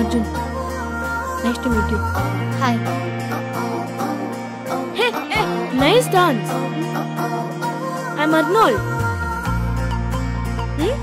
Arjun. Nice to meet you. Hi. Hey, hey, nice dance. I'm Arnold. Hmm?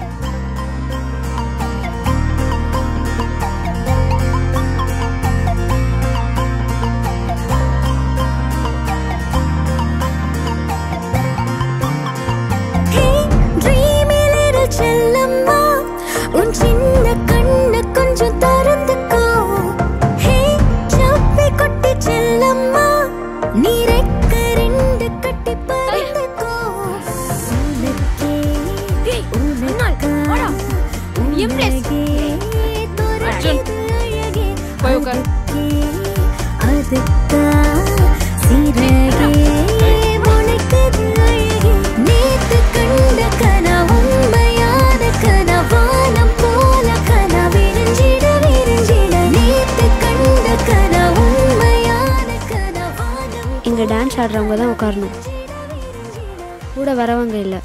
ட்ரீமிலிரு செல்லம்மா உன் சின்ன கண்ணு கொஞ்சம் திறந்துக்கோ ஹே சப்பி கொட்டி செல்லம்மா நீ ரெக்க ரெண்டு கட்டி பறந்துக்கோ உனக்கே உனக்கா Impress. உனக்கே துறக்குது அழகே போய் உட்காரு. அதுக்கா சிறகே முளைக்குது அழகே நேத்து கண்ட கனவு உண்மையான கனவானம் போல கன விரிஞ்சிட விரிஞ்சிட நேத்து கண்ட கனவு உண்மையான கனவானம் இங்க டான்ஸ் ஆடுறவங்க தான் உட்காரணும் கூட வரவங்க இல்லை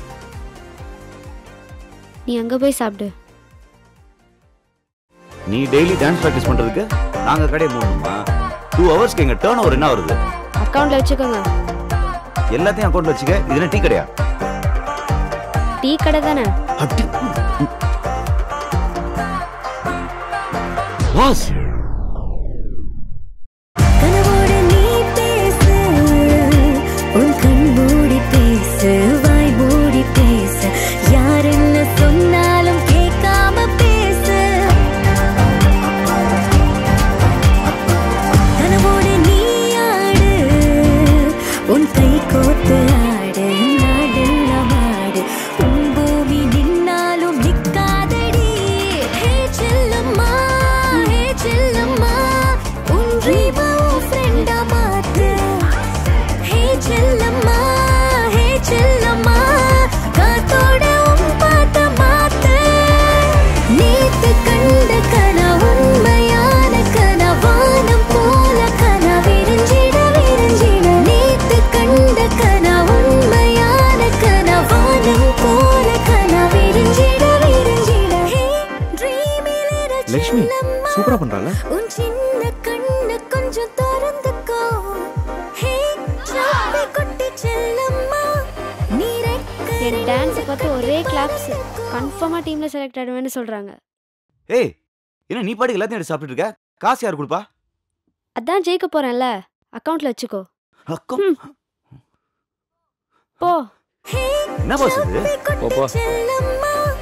நீ அங்க போய் சாப்பிடு நீ டெய்லி டான்ஸ் ப்ராக்டிஸ் பண்றதுக்கு நாங்க கடையை மூடணுமா டூ ஹவர்ஸ்க்கு எங்க டேர்ன் ஓவர் என்ன வருது அக்கவுண்ட்ல வச்சுக்கோங்க எல்லாத்தையும் அக்கௌண்ட் வச்சுக்க இது என்ன டீ கடையா டீ கடை தானே அப்படி பாஸ் கனவோடு நீ பேசு உன் கண் மூடி பேசு வாய் மூடி பேசு யார் என்ன சொன்னாலும் கேட்காம பேசு கனவோடு நீ ஆடு உன் கை கோத்து ஆடு நாடெல்லாம் ஆடு உன் பூமி நின்னாலும் நிக்காதடி ஹே செல்லம்மா ஹே செல்லம்மா உன் ட்ரீமை உன் ஃப்ரெண்டா மாத்து ஹே செல்லம்மா ஹே செல்லம்மா காத்தோட உன் பாட்ட மாத்து நேத்து கண்ட கனவு உண்மையான கனவானம் போல கன விரிஞ்சிட விரிஞ்சிட நேத்து கண்ட கனவு உண்மையான கனவானம் போல கன விரிஞ்சிட விரிஞ்சிட ஹே ட்ரீமில் லக்ஷ்மி சூப்பரா பண்றால உன் சின்ன கண்ணு கொஞ்சம் திறந்துக்கோ ஹே சாப்பி குட்டி செல்லம்மா நீ ரெக்க என் டான்ஸ் பார்த்து ஒரே கிளாப்ஸ் கன்ஃபார்மா டீம்ல செலக்ட் ஆடுவேன்னு சொல்றாங்க ஏய் என்ன நீ பாட்டுக்கு எல்லாத்தையும் எடுத்து சாப்பிட்டுட்டு இருக்க காசு யார் கொடுப்பா அதான் ஜெயிக்க போறேன்ல அக்கவுண்ட்ல வச்சுக்கோ அக்கம் போ என்ன பாஸ் இது சாப்பி குட்டி போ, போ. செல்லம்மா